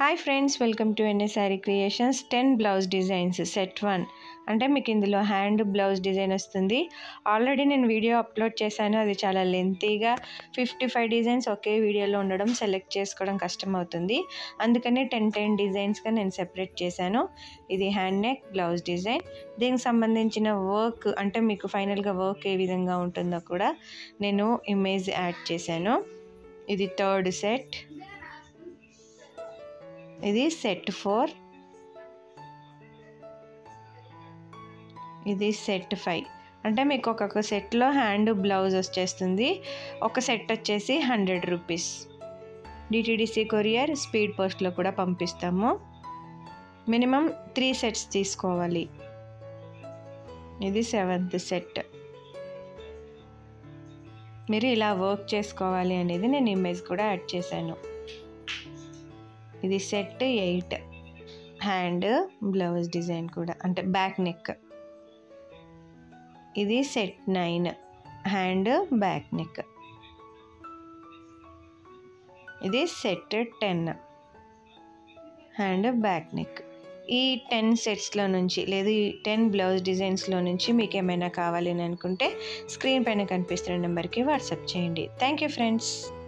hi friends welcome to NSR creations ten blouse designs set one అంటే మీకు ఇందులో hand blouse design వస్తుంది already నేను వీడియో అప్లోడ్ చేశాను అది చాలా లెంతీగా ఫిఫ్టీ ఫైవ్ డిజైన్స్ ఒకే వీడియోలో ఉండడం సెలెక్ట్ చేసుకోవడం కష్టం అవుతుంది అందుకనే టెన్ టెన్ డిజైన్స్గా నేను సెపరేట్ చేశాను ఇది హ్యాండ్ నెక్ బ్లౌజ్ డిజైన్ దీనికి సంబంధించిన వర్క్ అంటే మీకు ఫైనల్గా వర్క్ ఏ విధంగా ఉంటుందో కూడా నేను ఇమేజ్ యాడ్ చేశాను ఇది థర్డ్ సెట్ ఇది సెట్ ఫోర్ ఇది సెట్ ఫైవ్ అంటే మీకు ఒక్కొక్క సెట్లో హ్యాండ్ బ్లౌజ్ వచ్చేస్తుంది ఒక సెట్ వచ్చేసి hundred rupees DTDC courier speed పోస్ట్లో కూడా పంపిస్తాము మినిమం త్రీ సెట్స్ తీసుకోవాలి ఇది సెవెంత్ సెట్ మీరు ఇలా వర్క్ చేసుకోవాలి అనేది నేను ఇమేజ్ కూడా యాడ్ చేశాను ఇది set eight hand blouse design కూడా అంటే బ్యాక్ నెక్ ఇది set nine hand back neck ఇది set ten hand back neck ఈ టెన్ సెట్స్లో నుంచి లేదు ఈ టెన్ బ్లౌజ్ డిజైన్స్లో నుంచి మీకు ఏమైనా కావాలి అని అనుకుంటే స్క్రీన్ పైన కనిపిస్తున్న నెంబర్కి వాట్సాప్ చేయండి థ్యాంక్ యూ ఫ్రెండ్స్